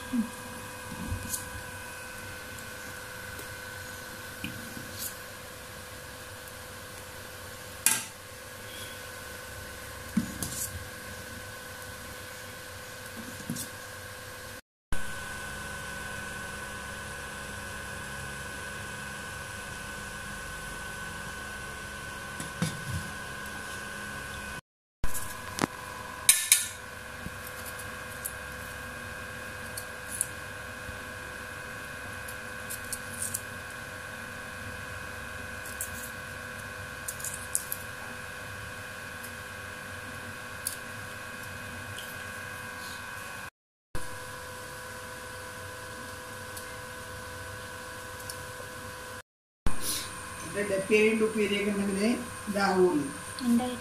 ഇത് ഡപ്പിയും ഡുപ്പിയൊക്കെ ഉണ്ടെങ്കിൽ ഇതാവുള്ളൂ ഉണ്ടായിട്ട്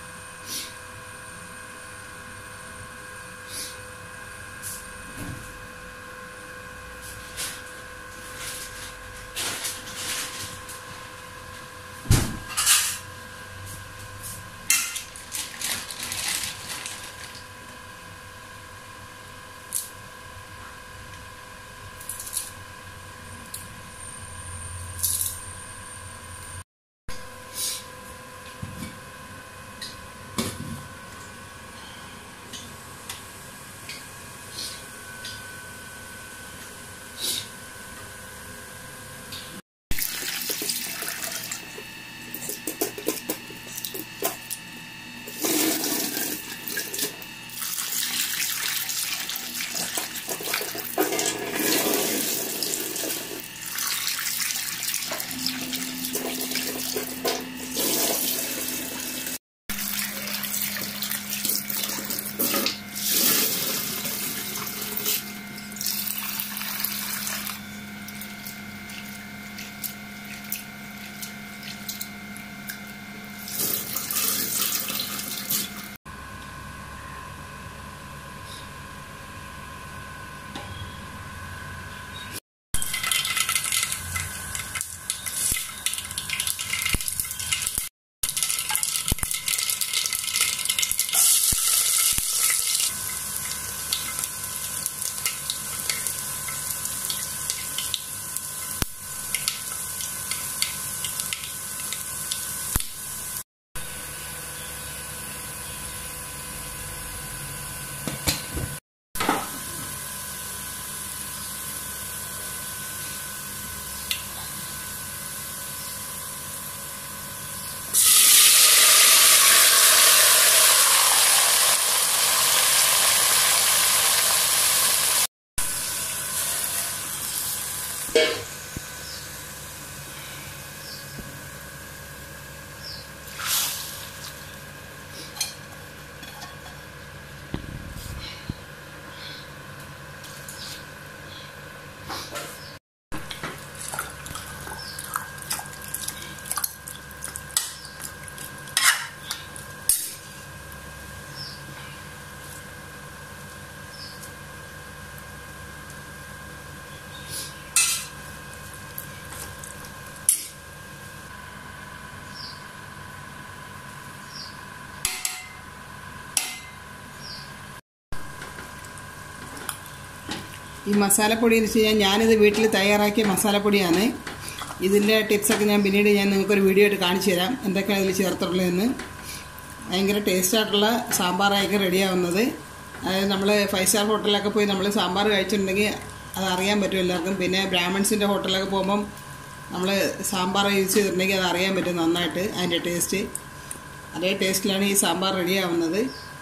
ഈ മസാലപ്പൊടി എന്ന് വെച്ച് കഴിഞ്ഞാൽ ഞാനിത് വീട്ടിൽ തയ്യാറാക്കിയ മസാലപ്പൊടിയാണ് ഇതിൻ്റെ ടിപ്സൊക്കെ ഞാൻ പിന്നീട് ഞാൻ നിങ്ങൾക്കൊരു വീഡിയോ ആയിട്ട് കാണിച്ചു തരാം എന്തൊക്കെയാണ് ഇതിൽ ചേർത്തിട്ടുള്ളതെന്ന് ഭയങ്കര ടേസ്റ്റായിട്ടുള്ള സാമ്പാറായിരിക്കും റെഡിയാവുന്നത് അതായത് നമ്മൾ ഫൈവ് സ്റ്റാർ ഹോട്ടലിലൊക്കെ പോയി നമ്മൾ സാമ്പാർ കഴിച്ചിട്ടുണ്ടെങ്കിൽ അത് അറിയാൻ പറ്റും എല്ലാവർക്കും പിന്നെ ബ്രാഹ്മൺസിൻ്റെ ഹോട്ടലിലൊക്കെ പോകുമ്പം നമ്മൾ സാമ്പാർ യൂസ് ചെയ്തിട്ടുണ്ടെങ്കിൽ അത് അറിയാൻ പറ്റും നന്നായിട്ട് അതിൻ്റെ ടേസ്റ്റ് അതേ ടേസ്റ്റിലാണ് ഈ സാമ്പാർ റെഡിയാവുന്നത്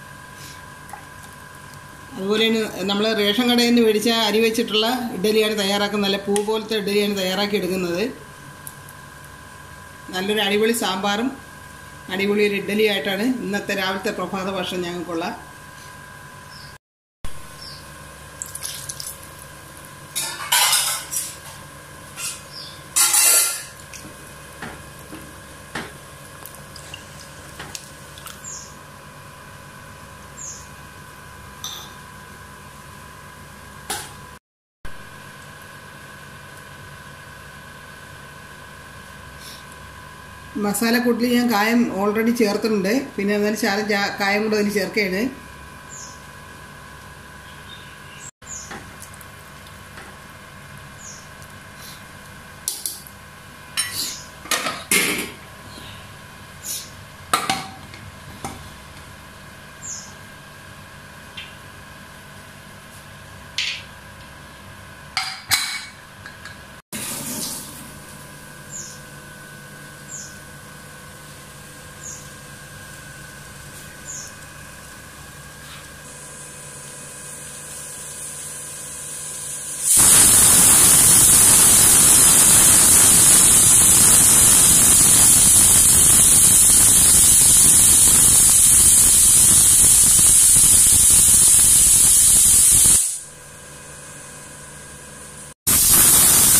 അതുപോലെ നമ്മൾ റേഷൻ കടയിൽ നിന്ന് മേടിച്ച അരി വെച്ചിട്ടുള്ള ഇഡ്ഡലിയാണ് തയ്യാറാക്കുന്നത് നല്ല പൂ പോലത്തെ ഇഡ്ഡലിയാണ് തയ്യാറാക്കി എടുക്കുന്നത് നല്ലൊരു അടിപൊളി സാമ്പാറും അടിപൊളി ഒരു ഇഡ്ഡലിയായിട്ടാണ് ഇന്നത്തെ രാവിലത്തെ പ്രഭാത ഭക്ഷണം ഞങ്ങൾക്കുള്ള മസാലക്കൂട്ടിൽ ഞാൻ കായം ഓൾറെഡി ചേർത്തിട്ടുണ്ട് പിന്നെ എന്നാലും ശാലം ജാ- കായം കൂടെ അതിന് ചേർക്കുകയാണ്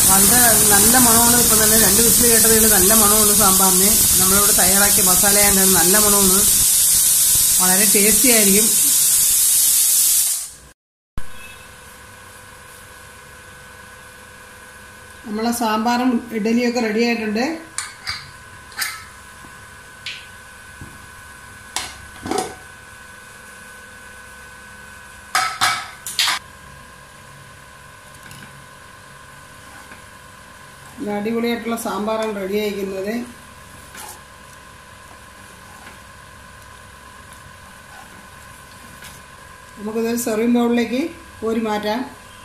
വളരെ നല്ല മണമാണ് ഇപ്പം തന്നെ രണ്ട് വിസിൽ കേട്ടതിൽ നല്ല മണമാണ് സാമ്പാറിന് നമ്മളിവിടെ തയ്യാറാക്കിയ മസാലയാണ് നല്ല മണമാണ് വളരെ ടേസ്റ്റി ആയിരിക്കും നമ്മളെ സാമ്പാറും ഇഡലിയൊക്കെ റെഡി ആയിട്ടുണ്ട് നല്ല അടിപൊളിയായിട്ടുള്ള സാമ്പാറാണ് റെഡി ആയിരിക്കുന്നത് നമുക്കിതൊരു സെർവിങ് ബൗളിലേക്ക് കോരി മാറ്റാം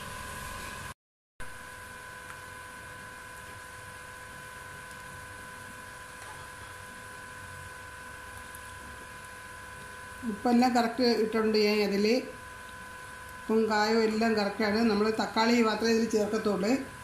ഉപ്പെല്ലാം കറക്റ്റ് ഇട്ടുണ്ട് ഞാൻ അതിൽ ഉപ്പും കായവും എല്ലാം കറക്റ്റാണ് നമ്മൾ തക്കാളി മാത്രമേ ഇതിൽ ചേർക്കത്തുള്ളൂ